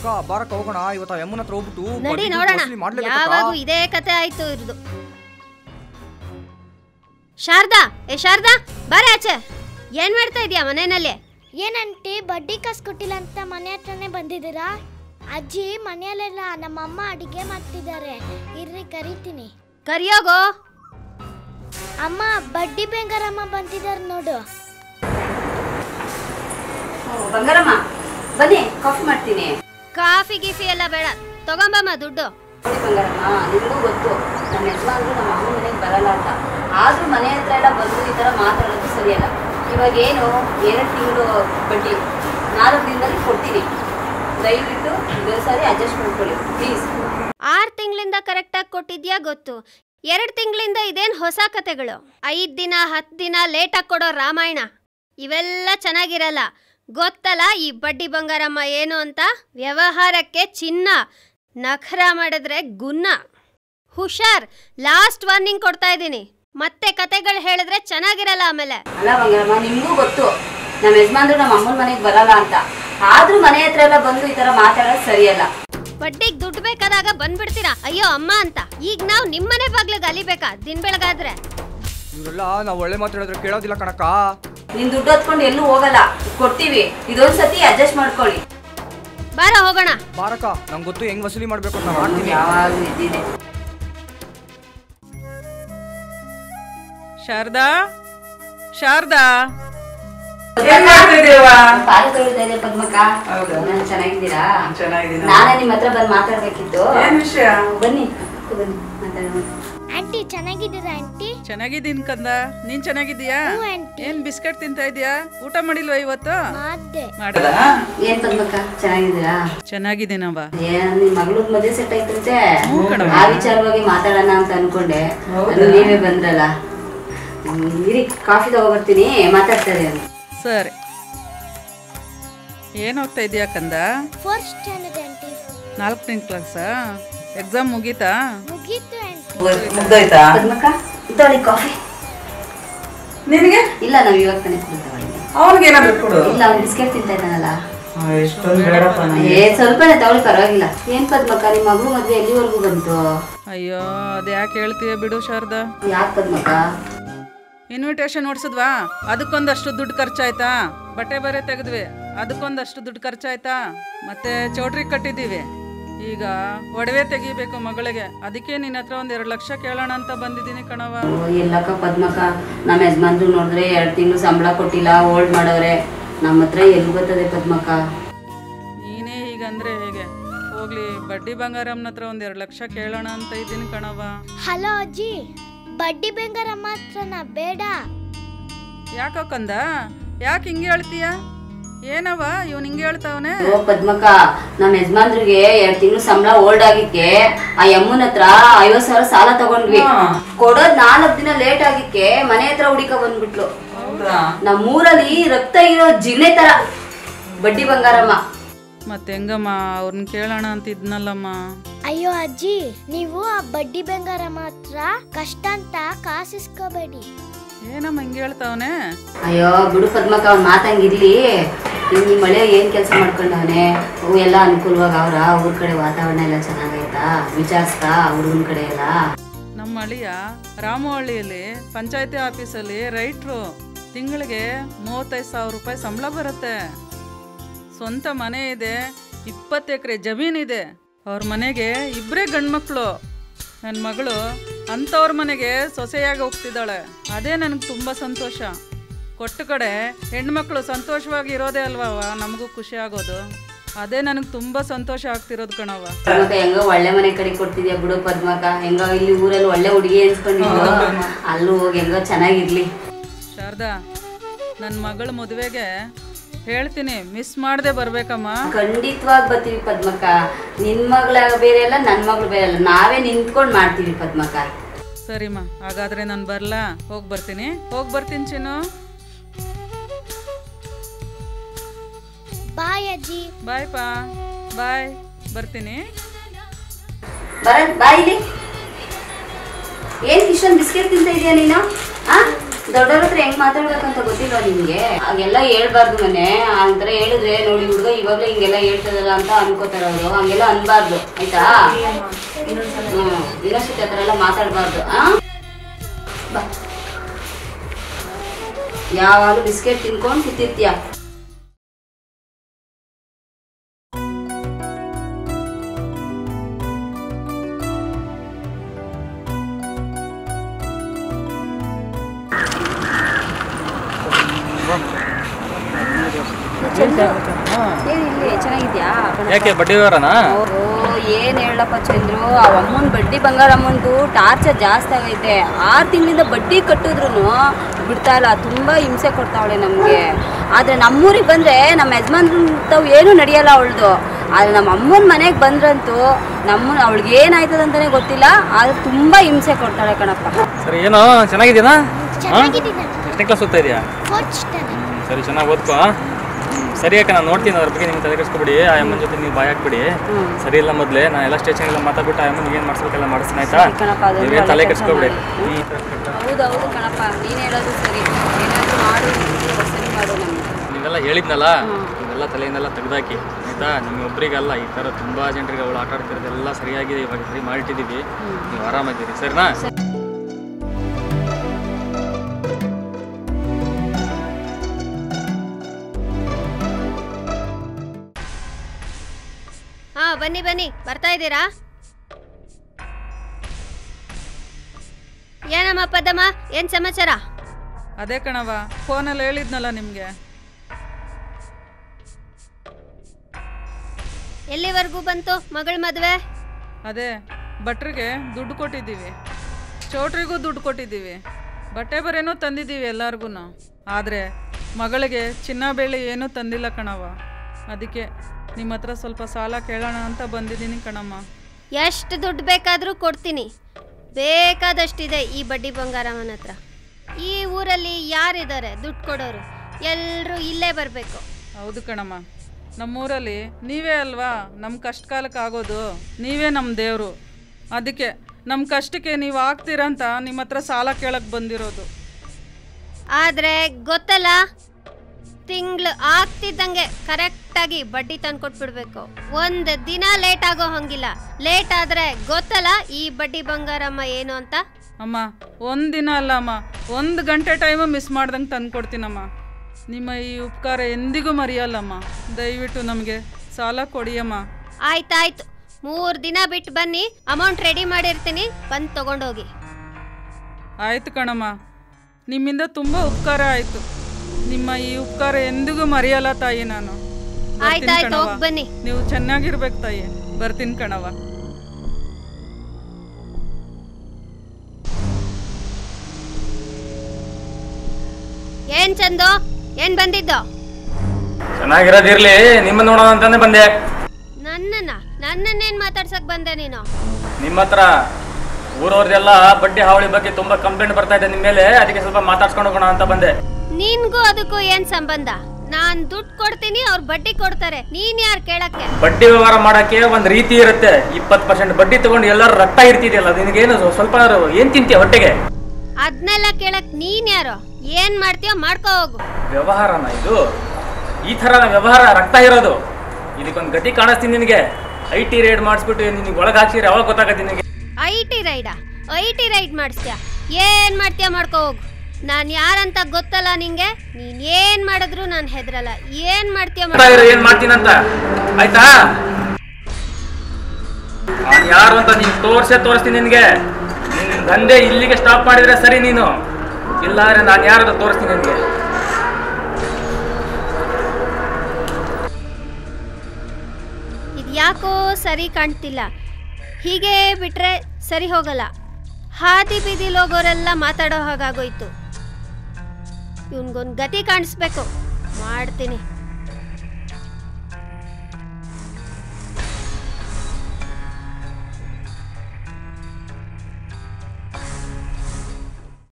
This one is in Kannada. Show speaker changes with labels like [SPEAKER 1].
[SPEAKER 1] ಅಕ್ಕ ಬಾರಕ್ಕ ಹೋಗೋಣ ಇವತ್ತು ಯಮ್ಮನ ಹತ್ರ ಹೋಗ್ಬಿಟ್ಟು
[SPEAKER 2] ನಡಿ
[SPEAKER 1] ಬಡ್ಡಿ ದುಡ್ಡು
[SPEAKER 2] ನೋಡೋಣ
[SPEAKER 1] ವಸೂಲಿ ಮಾಡ್ಲೇಬೇಕಕ್ಕ.
[SPEAKER 2] ಯಾವಾಗೂ ಇದೇ ಕತೆ ಆಯ್ತು ಇರ್ದು ಶಾರದಾ ಏ ಶಾರದಾ ಬಾರೆ ಆಚೆ ಏನ್ ಮಾಡ್ತಾ ಇದೀಯಾ ಮನೆಯಲ್ಲಿ
[SPEAKER 3] ಏನಂಟಿ ಬಡ್ಡಿ ಕಾಸು ಕೊಟ್ಟಿಲ್ಲ ಅಂತ ಮನೆ ಹತ್ರನೇ ಬಂದಿದ್ದೀರಾ ಅಜ್ಜಿ ಮನೆಯಲ್ಲೆಲ್ಲ ನಮ್ಮಮ್ಮ ಅಡಿಗೆ ಮಾಡ್ತಿದ್ದಾರೆ ಇರ್ರಿ ಕರಿತೀನಿ
[SPEAKER 2] ಕರಿಯೋಗೋ
[SPEAKER 3] ಅಮ್ಮ ಬಡ್ಡಿ ಬೆಂಗಾರಮ್ಮ ಬಂದಿದ್ದಾರೆ ನೋಡು
[SPEAKER 4] ಬಂಗಾರಮ್ಮ ಬನ್ನಿ ಕಾಫಿ ಮಾಡ್ತೀನಿ
[SPEAKER 2] ಕಾಫಿ ಗೀಫಿ ಎಲ್ಲ ಬೇಡ ತಗೊಂಬಮ್ಮ ದುಡ್ಡು
[SPEAKER 4] ನೋಡಿ ಬಂಗಾರಮ್ಮ ನಿಮಗೂ ಗೊತ್ತು ನಮ್ಮ ಯಜಮಾನ್ರು ನಮ್ಮ ಅಮ್ಮನ ಮನೆಗೆ ಬರಲ್ಲ ಅಂತ ಆದ್ರೂ ಮನೆ ಹತ್ರ ಎಲ್ಲ ಬಂದು ಈ ಥರ ಮಾತಾಡೋದು ಸರಿಯಲ್ಲ ಇವಾಗ ಏನು ಎರಡು ತಿಂಗಳು ಬಡ್ಡಿ ನಾಲ್ಕು ದಿನದಲ್ಲಿ ಕೊಡ್ತೀನಿ ದಯವಿಟ್ಟು ಇದೊಂದು ಸಾರಿ ಅಡ್ಜಸ್ಟ್ ಮಾಡ್ಕೊಳ್ಳಿ ಪ್ಲೀಸ್
[SPEAKER 2] ಆರು ತಿಂಗಳಿಂದ ಕರೆಕ್ಟಾಗಿ ಕೊಟ್ಟಿದ್ಯಾ ಗೊತ್ತು ಎರಡು ತಿಂಗಳಿಂದ ಇದೇನು ಹೊಸ ಕತೆಗಳು ಐದು ದಿನ ಹತ್ತು ದಿನ ಲೇಟಾಗಿ ಕೊಡೋ ರಾಮಾಯಣ ಇವೆಲ್ಲ ಚೆನ್ನಾಗಿರಲ್ಲ ಗೊತ್ತಲ್ಲ ಈ ಬಡ್ಡಿ ಬಂಗಾರಮ್ಮ ಏನು ಅಂತ ವ್ಯವಹಾರಕ್ಕೆ ಚಿನ್ನ ನಖರ ಮಾಡಿದ್ರೆ ಗುನ್ನ ಹುಷಾರ್ ಲಾಸ್ಟ್ ವಾರ್ನಿಂಗ್ ಕೊಡ್ತಾ ಇದ್ದೀನಿ ಮತ್ತೆ ಕತೆಗಳು ಹೇಳಿದ್ರೆ ಚೆನ್ನಾಗಿರಲ್ಲ ಆಮೇಲೆ
[SPEAKER 4] ಅಲ್ಲ ಬಂಗಾರಮ್ಮ ನಿಮಗೂ ಗೊತ್ತು ನಮ್ಮ ಯಜಮಾನ್ರು ನಮ್ಮ ಅಮ್ಮನ ಮನೆಗೆ ಬರಲ್ಲ ಅಂತ ಆದ್ರೂ ಮನೆ ಹತ್ರ ಎಲ್ಲ ಬಂದು ಈ ಥರ ಮಾತಾಡೋದು ಸರಿಯಲ್ಲ
[SPEAKER 2] ಬಡ್ಡಿಗೆ ದುಡ್ಡು ಬೇಕಾದಾಗ ಬಂದ್ಬಿಡ್ತೀರಾ ಅಯ್ಯೋ ಅಮ್ಮ ಅಂತ ಈಗ ನಾವು ನಿಮ್ಮನೆ ಬಾಗ್ಲಿಗೆ ಅಲಿಬೇಕಾ ದಿನ ಬೆಳಗಾದ್ರೆ
[SPEAKER 1] ಇವರೆಲ್ಲ ನಾವು ಒಳ್ಳೆ ಮಾತಾಡಿದ್ರೆ ಕೇಳೋದಿಲ್ಲ ಕಣಕ್ಕ
[SPEAKER 4] ನೀನ್ ದುಡ್ಡು ಹೊತ್ಕೊಂಡು ಎಲ್ಲೂ ಹೋಗಲ್ಲ ಕೊಡ್ತೀವಿ ಇದೊಂದ್ ಸತಿ ಅಡ್ಜಸ್ಟ್ ಮಾಡ್ಕೊಳ್ಳಿ
[SPEAKER 2] ಬಾರ ಹೋಗೋಣ
[SPEAKER 1] ಬಾರಕ್ಕ ನಂಗೆ ಗೊತ್ತು ಹೆಂಗ್ ವಸೂಲಿ ಮಾಡ್ಬೇಕು ಅಂತ ನಾನ್ ಮಾಡ್ತೀನಿ
[SPEAKER 4] ಯಾವಾಗಲೂ ಇದ್ದಿದೆ
[SPEAKER 5] ಶಾರದಾ ಶಾರದಾ
[SPEAKER 4] ಪಾಲು ತೊಳಿತಾ ಇದೆ ಪದ್ಮಕ್ಕ
[SPEAKER 5] ಹೌದಾ?
[SPEAKER 4] ನಾನು ಚೆನ್ನಾಗಿದ್ದೀರಾ
[SPEAKER 5] ಚೆನ್ನಾಗಿದ್ದೀನಿ
[SPEAKER 4] ನಾನೇ ನಿಮ್ಮ ಹತ್ರ ಬಂದು ಮಾತಾಡ್ಬೇಕಿತ್ತು
[SPEAKER 5] ಏನ್ ವಿಷಯ
[SPEAKER 4] ಬನ್ನಿ ಬನ್ನಿ ಮಾತಾಡೋಣ
[SPEAKER 3] ಆಂಟಿ ಚೆನ್ನಾಗಿದ್ದೀರಾ ಆಂಟಿ
[SPEAKER 5] ಚೆನ್ನಾಗಿದ್ದೀನಿ ಕಂದ ನೀನ್ ಚೆನ್ನಾಗಿದ್ದೀಯಾ
[SPEAKER 3] ಹ್ಞೂ ಆಂಟಿ
[SPEAKER 5] ಏನ್ ಬಿಸ್ಕೆಟ್ ತಿಂತಾ ಇದೀಯಾ ಊಟ ಮಾಡಿಲ್ವಾ ಇವತ್ತು
[SPEAKER 3] ಮಾಡ್ದೆ
[SPEAKER 5] ಮಾಡದ
[SPEAKER 4] ಏನ್ ಪದ್ಮಕ್ಕ ಚೆನ್ನಾಗಿದ್ದೀರಾ
[SPEAKER 5] ಚೆನ್ನಾಗಿದ್ದೀನವ್ವ
[SPEAKER 4] ಏನ್ ನಿಮ್ ಮಗಳದ್ ಮದುವೆ ಸೆಟ್ ಆಯ್ತಂತೆ
[SPEAKER 5] ಹ್ಞೂ ಕಣವ್ವ.
[SPEAKER 4] ಆ ವಿಚಾರವಾಗಿ ಮಾತಾಡೋಣ ಅಂತ ಅನ್ಕೊಂಡೆ ಅದು ನೀವೇ ಬಂದ್ರಲ್ಲ ಹ್ಮ್, ಇರಿ ಕಾಫಿ ತಗೊಬರ್ತೀನಿ ಮಾತಾಡ್ತಾ ಇದ್ದೀನಿ
[SPEAKER 5] ಸರಿ ಏನ್ ಹೋಗ್ತಾ ಇದೀಯಾ ಕಂದ
[SPEAKER 3] ಫೋರ್ತ್ ಸ್ಟ್ಯಾಂಡರ್ಡ್ ಆಂಟಿ
[SPEAKER 5] ನಾಲ್ಕನೇ ಕ್ಲಾಸಾ ಎಕ್ಸಾಮ್ ಮುಗೀತಾ
[SPEAKER 3] ಮುಗೀತು ಆಂಟಿ
[SPEAKER 5] ಮುಗ್ದೋಯ್ತಾ
[SPEAKER 4] ಪದ್ಮಕ್ಕ ಇದ್ದವಳಿ ಕಾಫಿ
[SPEAKER 5] ನಿನಗೆ
[SPEAKER 4] ಇಲ್ಲ ನಾವ್ ಇವಾಗ ತಾನೇ ಕುಡಿದವಳಿ
[SPEAKER 5] ಅವನಿಗೆ ಏನಾದ್ರು ಕೊಡು
[SPEAKER 4] ಇಲ್ಲ ಅವ್ನು ಬಿಸ್ಕೆಟ್ ತಿಂತಾ ಇದ್ದಾನಲ್ಲ
[SPEAKER 5] ಇಷ್ಟೊಂದು ಬೇಡಪ್ಪ
[SPEAKER 4] ಏ ಸ್ವಲ್ಪನೇ ತಗೊಳ್ಳಿ ಪರವಾಗಿಲ್ಲ ಏನ್ ಪದ್ಮಕ್ಕ ನಿಮ್ಮ ಮಗಳು ಮದ್ವೆ ಎಲ್ಲಿವರೆಗೂ ಬಂತು
[SPEAKER 5] ಅಯ್ಯೋ ಅದ್ ಯಾಕೆ ಹೇಳ್ತೀಯ ಬಿಡು ಶಾರದಾ
[SPEAKER 4] ಯಾಕೆ ಪದ್ಮಕ್ಕ
[SPEAKER 5] ಇನ್ವಿಟೇಷನ್ ಓಡಿಸಿದ್ವಾ ಅದಕ್ಕೊಂದಷ್ಟು ದುಡ್ಡು ಖರ್ಚಾಯ್ತಾ ಬಟ್ಟೆ ಬೇರೆ ತೆಗೆದ್ವಿ ಅದಕ್ಕೊಂದಷ್ಟು ದುಡ್ಡು ಖರ್ಚಾಯ್ತಾ ಮತ್ತೆ ಚೌಟ್ರಿ ಕಟ್ಟಿದ್ದೀವಿ ಈಗ ಒಡವೆ ತೆಗಿಬೇಕು ಮಗಳಿಗೆ ಅದಕ್ಕೆ ನಿನ್ನ ಹತ್ರ ಒಂದ್ ಎರಡು ಲಕ್ಷ ಕೇಳೋಣ ಅಂತ ಬಂದಿದ್ದೀನಿ ಕಣವ
[SPEAKER 4] ಓ, ಎಲ್ಲಕ್ಕ ಪದ್ಮಕ್ಕ ನಮ್ಮ ಯಜಮಾನ್ರು ನೋಡಿದ್ರೆ ಎರಡು ತಿಂಗಳು ಸಂಬಳ ಕೊಟ್ಟಿಲ್ಲ ಹೋಲ್ಡ್ ಮಾಡವ್ರೆ ನಮ್ಮ ಹತ್ರ ಎಲ್ಲಿ ಬರ್ತದೆ ಪದ್ಮಕ್ಕ
[SPEAKER 5] ನೀನೇ ಹೀಗಂದ್ರೆ ಹೇಗೆ ಹೋಗ್ಲಿ ಬಡ್ಡಿ ಬಂಗಾರಮ್ಮನ ಹತ್ರ ಒಂದ್ ಎರಡು ಲಕ್ಷ ಕೇಳೋಣ ಅಂತ ಇದ್ದೀನಿ ಕಣವ
[SPEAKER 3] ಹಲೋ ಅಜ್ಜಿ ಬಡ್ಡಿ ಬೆಂಗಾರಮ್ಮ ಹತ್ರನ ಬೇಡ
[SPEAKER 5] ಯಾಕೋ ಕಂದ ಯಾಕೆ ಹಿಂಗೆ ಹೇಳ್ತೀಯ ಏನವ ಇವ್ನು ಹಿಂಗೆ ಹೇಳ್ತಾವನೆ
[SPEAKER 4] ಓ ಪದ್ಮಕ್ಕ ನಮ್ಮ ಯಜಮಾನ್ರಿಗೆ ಎರಡು ತಿಂಗಳು ಸಂಬಳ ಹೋಲ್ಡ್ ಆಗಿಕ್ಕೆ ಆ ಯಮ್ಮನ ಹತ್ರ ಐವತ್ ಸಾವಿರ ಸಾಲ ತಗೊಂಡ್ವಿ ಕೊಡೋದ್ ನಾಲ್ಕು ದಿನ ಲೇಟ್ ಆಗಿಕ್ಕೆ ಮನೆ ಹತ್ರ ಹುಡುಕ ಬಂದ್ಬಿಟ್ಲು
[SPEAKER 5] ಹೌದಾ
[SPEAKER 4] ನಮ್ಮೂರಲ್ಲಿ ರಕ್ತ ಇರೋ ಜಿಲ್ಲೆ ತರ ಬಡ್ಡಿ ಬಂಗಾರಮ್ಮ
[SPEAKER 5] ಮತ್ತೆ ಹೆಂಗಮ್ಮ ಅವ್ರನ್ನ ಕೇಳೋಣ ಅಂತ ಇದ್ನಲ್ಲಮ್ಮ
[SPEAKER 3] ಅಯ್ಯೋ ಅಜ್ಜಿ ನೀವು ಆ ಬಡ್ಡಿ ಬೆಂಗಾರಮ್ಮ ಹತ್ರ ಕಷ್ಟ ಅಂತ ಕಾಸಿಸ್ಕೋಬೇಡಿ
[SPEAKER 5] ಏನಮ್ಮ ಹಿಂಗೆ ಹೇಳ್ತಾವನೆ
[SPEAKER 4] ಅಯ್ಯೋ ಬಿಡು ಪದ್ಮಕ್ಕ ಅವ್ನ ಮಾತಂಗಿರ್ಲಿ ಇನ್ನು ಈ ಮಳೆ ಏನ್ ಕೆಲಸ ಮಾಡ್ಕೊಂಡವನೆ ಅವು ಎಲ್ಲ ಅನುಕೂಲವಾಗಿ ಅವ್ರ ಊರ್ ಕಡೆ ವಾತಾವರಣ ಎಲ್ಲ ಚೆನ್ನಾಗೈತಾ ವಿಚಾರಿಸ್ತಾ ಹುಡುಗನ ಕಡೆ ಎಲ್ಲ
[SPEAKER 5] ನಮ್ಮ ಅಳಿಯ ರಾಮಹಳ್ಳಿಯಲ್ಲಿ ಪಂಚಾಯತಿ ಆಫೀಸಲ್ಲಿ ರೈಟ್ರು ತಿಂಗಳಿಗೆ ಮೂವತ್ತೈದು ಸಾವಿರ ರೂಪಾಯಿ ಸಂಬಳ ಬರುತ್ತೆ ಸ್ವಂತ ಮನೆ ಇದೆ ಇಪ್ಪತ್ತು ಎಕರೆ ಜಮೀನಿದೆ ಅವ್ರ ಮನೆಗೆ ಇಬ್ಬರೇ ಗಂಡ್ಮಕ್ಳು ನನ್ನ ಮಗಳು ಅಂಥವ್ರ ಮನೆಗೆ ಸೊಸೆಯಾಗಿ ಹೋಗ್ತಿದ್ದಾಳೆ ಅದೇ ನನಗೆ ತುಂಬ ಸಂತೋಷ ಕೊಟ್ಟ ಕಡೆ ಹೆಣ್ಮಕ್ಳು ಸಂತೋಷವಾಗಿ ಇರೋದೇ ಅಲ್ವವ ನಮಗೂ ಖುಷಿ ಆಗೋದು ಅದೇ ನನಗೆ ತುಂಬ ಸಂತೋಷ ಆಗ್ತಿರೋದು ಕಣವ
[SPEAKER 4] ಪದ್ಮಕ್ಕ ಹೆಂಗೋ ಒಳ್ಳೆ ಮನೆ ಕಡೆ ಕೊಡ್ತಿದ್ಯಾ ಬಿಡು ಪದ್ಮಕ್ಕ ಹೆಂಗೋ ಇಲ್ಲಿ ಊರಲ್ಲಿ ಒಳ್ಳೆ ಹುಡುಗಿ ಅನ್ಸ್ಕೊಂಡಿದ್ವು ಅಲ್ಲೂ ಹೋಗಿ ಹೆಂಗೋ ಚೆನ್ನಾಗಿರ್ಲಿ
[SPEAKER 5] ಶಾರದಾ ನನ್ನ ಮಗಳ ಮದುವೆಗೆ ಹೇಳ್ತೀನಿ ಮಿಸ್ ಮಾಡದೆ ಬರ್ಬೇಕಮ್ಮ
[SPEAKER 4] ಖಂಡಿತವಾಗಿ ಬರ್ತೀವಿ ಪದ್ಮಕ್ಕ ನಿನ್ ಮಗಳ ಬೇರೆ ಅಲ್ಲ ನನ್ ಮಗಳು ಬೇರೆ ಅಲ್ಲ ನಾವೇ ನಿಂತ್ಕೊಂಡ್ ಮಾಡ್ತೀವಿ ಪದ್ಮಕ್ಕ
[SPEAKER 5] ಸರಿಮ್ಮ ಹಾಗಾದ್ರೆ ನಾನು ಬರಲಾ ಹೋಗಿ ಬರ್ತೀನಿ ಹೋಗಿ ಬರ್ತೀನಿ ಚಿನ್ನು
[SPEAKER 3] ಬಾಯ್ ಅಜ್ಜಿ
[SPEAKER 5] ಬಾಯ್ ಪಾ ಬಾಯ್ ಬರ್ತೀನಿ
[SPEAKER 4] ಬರ ಬಾಯಿಲಿ ಏನ್ ಇಷ್ಟೊಂದು ಬಿಸ್ಕೆಟ್ ತಿಂತ ಇದೀಯ ನೀನು ಆ ದೊಡ್ಡವ್ರ ಹತ್ರ ಹೆಂಗ್ ಮಾತಾಡ್ಬೇಕಂತ ಗೊತ್ತಿಲ್ವಾ ನಿಮ್ಗೆ ಹಾಗೆಲ್ಲ ಹೇಳ್ಬಾರ್ದು ಮನೆ ಆತರ ಹೇಳಿದ್ರೆ ನೋಡಿ ಹುಡುಗ ಇವಾಗ್ಲೇ ಹಿಂಗೆಲ್ಲ ಹೇಳ್ತದಲ್ಲ ಅಂತ ಅನ್ಕೋತಾರ ಅವರು ಹಂಗೆಲ್ಲ ಅನ್ಬಾರ್ದು ಆಯ್ತಾ ಹ್ಮ್ ಇನ್ನೊಂದ್ಸತಿ ಆ ಥರ ಎಲ್ಲ ಮಾತಾಡ್ಬಾರ್ದು ಆ ಬಾ ಯಾವಾಗಲೂ ಬಿಸ್ಕೆಟ್ ತಿನ್ಕೊಂಡು ಕೂತಿರ್ತೀಯ ಏನಿಲ್ಲ ಚೆನ್ನಾಗಿದ್ಯಾ
[SPEAKER 6] ಯಾಕೆ ಬಡ್ಡಿ ವ್ಯವಹಾರನಾ
[SPEAKER 4] ಓಹೋ ಏನ್ ಹೇಳಪ್ಪ ಚಂದ್ರು ಆ ಅಮ್ಮನ್ ಬಡ್ಡಿ ಬಂಗಾರಮ್ಮಂದು ಟಾರ್ಚರ್ ಜಾಸ್ತಿ ಆಗೈತೆ ಆರು ತಿಂಗಳಿಂದ ಬಡ್ಡಿ ಕಟ್ಟಿದ್ರು ಬಿಡ್ತಾ ಇಲ್ಲ ತುಂಬಾ ಹಿಂಸೆ ಕೊಡ್ತಾವಳೆ ನಮ್ಗೆ ಆದ್ರೆ ನಮ್ಮೂರಿಗೆ ಬಂದ್ರೆ ನಮ್ಮ ಯಜಮಾನ್ತಾವ್ ಏನು ನಡೆಯಲ್ಲ ಅವಳ್ದು ಆದ್ರೆ ನಮ್ಮ ಅಮ್ಮನ ಮನೆಗೆ ಬಂದ್ರಂತೂ ನಮ್ಮ ಅವಳಿಗೆ ಏನಾಯ್ತದಂತಾನೆ ಗೊತ್ತಿಲ್ಲ ಆದ್ರೆ ತುಂಬಾ ಹಿಂಸೆ ಕೊಡ್ತಾಳೆ ಕಣಪ್ಪ
[SPEAKER 6] ಸರಿ ಏನೋ ಚೆನ್ನಾಗಿದ್ಯಾನಾ
[SPEAKER 3] ಚೆನ್ನಾಗಿದ್ದೀನಿ
[SPEAKER 6] ಎಷ್ಟನೇ ಕ್ಲಾಸ್ ಓದ್ತಾ ಇದೆಯಾ
[SPEAKER 3] ಫೋರ್ತ್ ಸ್ಟ್ಯಾಂಡರ್ಡ್
[SPEAKER 6] ಸರಿ ಚೆನ್ನಾಗಿ ಓದ್ಕೋ ಹ್ಮ್, ಸರಿ ಯಾಕೆ ನಾನು ನೋಡ್ತೀನಿ ಅದ್ರ ಬಗ್ಗೆ ನಿಮ್ಗೆ ತಲೆ ಕೆಡಿಸ್ಕೊಬಿಡಿ ಆ ಅಮ್ಮನ ಜೊತೆ ನೀವು ಬಾಯ್ ಹಾಕ್ಬಿಡಿ ಸರಿ ಇಲ್ಲ ಮೊದಲೇ ನಾನು ಎಲ್ಲ ಸ್ಟೇಷನ್ ಎಲ್ಲ ಮಾತಾಡ್ಬಿಟ್ಟು ಆ ಅಮ್ಮನಿಗೆ ಏನು ಮಾಡಿಸ್ಬೇಕೆಲ್ಲ ಮಾಡಿಸ್ತೀನಿ ಆಯ್ತಾ
[SPEAKER 4] ಸರಿ ಕಣಪ್ಪ, ಅದೊಂದು
[SPEAKER 6] ನೀವೇನು ತಲೆ
[SPEAKER 4] ಒಳ್ಳೆ ಕೆಲ್ಸ
[SPEAKER 6] ಕೆಡಿಸ್ಕೊಬಿಡಿ
[SPEAKER 4] ಮಾಡಿ. ಹೌದೌದು ಕಣಪ್ಪ ನೀನ್ ಹೇಳೋದು ಸರಿ ಏನಾದ್ರು ಮಾಡು ಸರಿ ಮಾಡು ನಮ್ಗೆ
[SPEAKER 6] ನೀವೆಲ್ಲ ಹೇಳಿದ್ನಲ್ಲ ಇದೆಲ್ಲ ತಲೆಯಿಂದೆಲ್ಲ ತೆಗ್ದಾಕಿ ಆಯ್ತಾ ನಿಮ್ಮೊಬ್ರಿಗಲ್ಲ ಈ ಥರ ತುಂಬ ಜನರಿಗೆ ಅವಳು ಆಟ ಆಡ್ತಿರೋದೆಲ್ಲ ಸರಿಯಾಗಿದೆ ಇವಾಗ ಸರಿ ಮಾಡಿಟ್ಟಿದ್ದೀವಿ ನೀವು ಆರಾಮಾಗಿರಿ ಸರಿನಾ
[SPEAKER 2] ಹಾ ಬನ್ನಿ ಬನ್ನಿ ಬರ್ತಾ ಇದ್ದೀರಾ ಏನಮ್ಮ ಪದಮ್ಮ ಏನ್ ಸಮಾಚಾರ
[SPEAKER 5] ಅದೇ ಕಣವ ಫೋನಲ್ಲಿ ಹೇಳಿದ್ನಲ್ಲ ನಿಮಗೆ
[SPEAKER 2] ಎಲ್ಲಿವರೆಗೂ ಬಂತು ಮಗಳ ಮದ್ವೆ
[SPEAKER 5] ಅದೇ ಭಟ್ರಿಗೆ ದುಡ್ಡು ಕೊಟ್ಟಿದ್ದೀವಿ ಚೌಟ್ರಿಗೂ ದುಡ್ಡು ಕೊಟ್ಟಿದ್ದೀವಿ ಬಟ್ಟೆ ಬರೇನೂ ತಂದಿದ್ದೀವಿ ಎಲ್ಲರಿಗೂ ಆದರೆ ಮಗಳಿಗೆ ಚಿನ್ನ ಬೆಳ್ಳಿ ಏನೂ ತಂದಿಲ್ಲ ಕಣವ ಅದಕ್ಕೆ ನಿಮ್ಮ ಹತ್ರ ಸ್ವಲ್ಪ ಸಾಲ ಕೇಳೋಣ ಅಂತ ಬಂದಿದ್ದೀನಿ ಕಣಮ್ಮ
[SPEAKER 2] ಎಷ್ಟು ದುಡ್ಡು ಬೇಕಾದರೂ ಕೊಡ್ತೀನಿ ಬೇಕಾದಷ್ಟಿದೆ ಈ ಬಡ್ಡಿ ಬಂಗಾರಮ್ಮನ ಹತ್ರ ಈ ಊರಲ್ಲಿ ಯಾರಿದ್ದಾರೆ ದುಡ್ಡು ಕೊಡೋರು ಎಲ್ಲರೂ ಇಲ್ಲೇ ಬರಬೇಕು
[SPEAKER 5] ಹೌದು ಕಣಮ್ಮ ನಮ್ಮೂರಲ್ಲಿ ನೀವೇ ಅಲ್ವಾ ನಮ್ಮ ಕಷ್ಟ ಕಾಲಕ್ಕೆ ಆಗೋದು ನೀವೇ ನಮ್ಮ ದೇವರು ಅದಕ್ಕೆ ನಮ್ಮ ಕಷ್ಟಕ್ಕೆ ನೀವು ಆಗ್ತೀರಂತ ನಿಮ್ಮ ಹತ್ರ ಸಾಲ ಕೇಳಕ್ಕೆ ಬಂದಿರೋದು
[SPEAKER 2] ಆದರೆ ಗೊತ್ತಲ್ಲ ತಿಂಗಳು ಆಗ್ತಿದ್ದಂಗೆ ಕರೆಕ್ಟಾಗಿ ಬಡ್ಡಿ ತಂದು ಕೊಟ್ಬಿಡ್ಬೇಕು ಒಂದು ದಿನ ಲೇಟ್ ಆಗೋ ಹಂಗಿಲ್ಲ ಲೇಟ್ ಆದರೆ ಗೊತ್ತಲ್ಲ ಈ ಬಡ್ಡಿ ಬಂಗಾರಮ್ಮ ಏನು ಅಂತ
[SPEAKER 5] ಅಮ್ಮ ಒಂದು ದಿನ ಅಲ್ಲ ಅಮ್ಮ ಒಂದು ಗಂಟೆ ಟೈಮು ಮಿಸ್ ಮಾಡ್ದಂಗೆ ತಂದು ಕೊಡ್ತೀನಮ್ಮ ನಿಮ್ಮ ಈ ಉಪಕಾರ ಎಂದಿಗೂ ಮರೆಯಲ್ಲಮ್ಮ ದಯವಿಟ್ಟು ನಮಗೆ ಸಾಲ ಕೊಡಿಯಮ್ಮ
[SPEAKER 2] ಆಯ್ತಾಯ್ತು ಮೂರು ದಿನ ಬಿಟ್ಟು ಬನ್ನಿ ಅಮೌಂಟ್ ರೆಡಿ ಮಾಡಿರ್ತೀನಿ ಬಂದು ತಗೊಂಡೋಗಿ
[SPEAKER 5] ಆಯ್ತು ಕಣಮ್ಮ ನಿಮ್ಮಿಂದ ತುಂಬ ಉಪಕಾರ ಆಯಿತು ನಿಮ್ಮ ಈ ಉಪಕಾರ ಎಂದಿಗೂ ಮರೆಯಲ್ಲ ತಾಯಿ ನಾನು ಬರ್ತೀನಿ
[SPEAKER 2] ಆಯ್ತಾಯ್ತು
[SPEAKER 5] ಕಣವ್ವ.
[SPEAKER 2] ಹೋಗಿ ಬನ್ನಿ
[SPEAKER 5] ನೀವು ಚೆನ್ನಾಗಿರ್ಬೇಕು ತಾಯಿ ಬರ್ತೀನಿ ಕಣವ
[SPEAKER 2] ಏನ್ ಚಂದು ಏನ್ ಬಂದಿದ್ದು
[SPEAKER 6] ಚೆನ್ನಾಗಿರೋದಿರ್ಲಿ ನಿಮ್ಮ ನೋಡೋಣ ಅಂತಾನೆ ಬಂದೆ
[SPEAKER 2] ನನ್ನನ್ನ ನನ್ನನ್ನೇನ್ ಮಾತಾಡ್ಸಕ್ ಬಂದೆ ನೀನು
[SPEAKER 6] ನಿಮ್ಮ ಹತ್ರ ಊರವ್ರದೆಲ್ಲ ಬಡ್ಡಿ ಹಾವಳಿ ಬಗ್ಗೆ ತುಂಬಾ ಕಂಪ್ಲೇಂಟ್ ಬರ್ತಾ ಇದೆ ನಿಮ್ಮ ಮೇಲೆ ಅದಕ್ಕೆ ಸ್ವಲ್ಪ ಮಾತಾಡ್ಸ್ಕೊಂಡು ಹೋಗೋಣ ಅಂತ ಬಂದೆ
[SPEAKER 2] ನಿನ್ಗೂ ಅದಕ್ಕೂ ಏನ್ ಸಂಬಂಧ ನಾನ್ ದುಡ್ಡು ಕೊಡ್ತೀನಿ ಅವ್ರು ಬಡ್ಡಿ ಕೊಡ್ತಾರೆ ನೀನ್ ಯಾರು ಕೇಳಕ್ಕೆ
[SPEAKER 6] ಬಡ್ಡಿ ವ್ಯವಹಾರ ಮಾಡಕ್ಕೆ ಒಂದ್ ರೀತಿ ಇರುತ್ತೆ ಇಪ್ಪತ್ತು ಪರ್ಸೆಂಟ್ ಬಡ್ಡಿ ತಗೊಂಡು ಎಲ್ಲರೂ ರಕ್ತ ಇರ್ತಿದೆಯಲ್ಲ ನಿನಗೇನು ಸ್ವಲ್ಪ ಏನ್ ತಿಂತೀಯ ಹೊಟ್ಟೆಗೆ
[SPEAKER 2] ಅದ್ನೆಲ್ಲ ಕೇಳಕ್ ನೀನ್ ಯಾರು ಏನ್ ಮಾಡ್ತೀಯೋ ಮಾಡ್ಕೋ ಹೋಗು
[SPEAKER 6] ವ್ಯವಹಾರನ ಇದು ಈ ತರ ವ್ಯವಹಾರ ರಕ್ತ ಇರೋದು ಇದಕ್ಕೊಂದು ಗತಿ ಕಾಣಿಸ್ತೀನಿ ನಿನಗೆ ಐ ಟಿ ರೇಡ್ ಮಾಡಿಸ್ಬಿಟ್ಟು ನಿನಗೆ ಒಳಗೆ ಹಾಕ್ಸಿದ್ರೆ ಅವಾಗ ಗೊತ್ತಾಗತ್ತೆ ನಿನಗೆ
[SPEAKER 2] ಐ ಟಿ ರೈಡಾ ಐ ಟಿ ರೈಡ್ ಮಾಡಿಸ್ತೀಯ ಏನ್ ಮಾಡ್ತೀಯ ಮಾಡ್ಕೋ ಹೋಗು ನಾನ್ ಯಾರಂತ ಗೊತ್ತಲ್ಲ ನಿಂಗೆ ನೀನ್ ಏನ್ ಮಾಡಿದ್ರು ನಾನ್ ಹೆದ್ರಲ್ಲ ಏನ್ ಮಾಡ್ತೀಯ
[SPEAKER 6] ಗೊತ್ತಾ ಇರೋ ಏನ್ ಮಾಡ್ತೀನಂತ ಆಯ್ತಾ ಅವ್ನು ಯಾರು ಅಂತ ನೀನು ತೋರ್ಸೇ ತೋರಿಸ್ತೀನಿ ನಿನಗೆ ನಿನ್ ದಂಧೆ ಇಲ್ಲಿಗೆ ಸ್ಟಾಪ್ ಮಾಡಿದ್ರೆ ಸರಿ ನೀನು ಇಲ್ಲ ಅಂದ್ರೆ ನಾನು ಯಾರು ಅಂತ ತೋರಿಸ್ತೀನಿ ನಿನಗೆ
[SPEAKER 2] ಇದು ಯಾಕೋ ಸರಿ ಕಾಣ್ತಿಲ್ಲ ಹೀಗೆ ಬಿಟ್ರೆ ಸರಿ ಹೋಗಲ್ಲ ಹಾದಿ ಬೀದಿಲ್ ಹೋಗೋರೆಲ್ಲ ಮಾತಾಡೋ ಹಾಗಾಗೋಯ್ತು ಇವನ್ಗೊಂದು ಗತಿ ಕಾಣಿಸ್ಬೇಕು ಮಾಡ್ತೀನಿ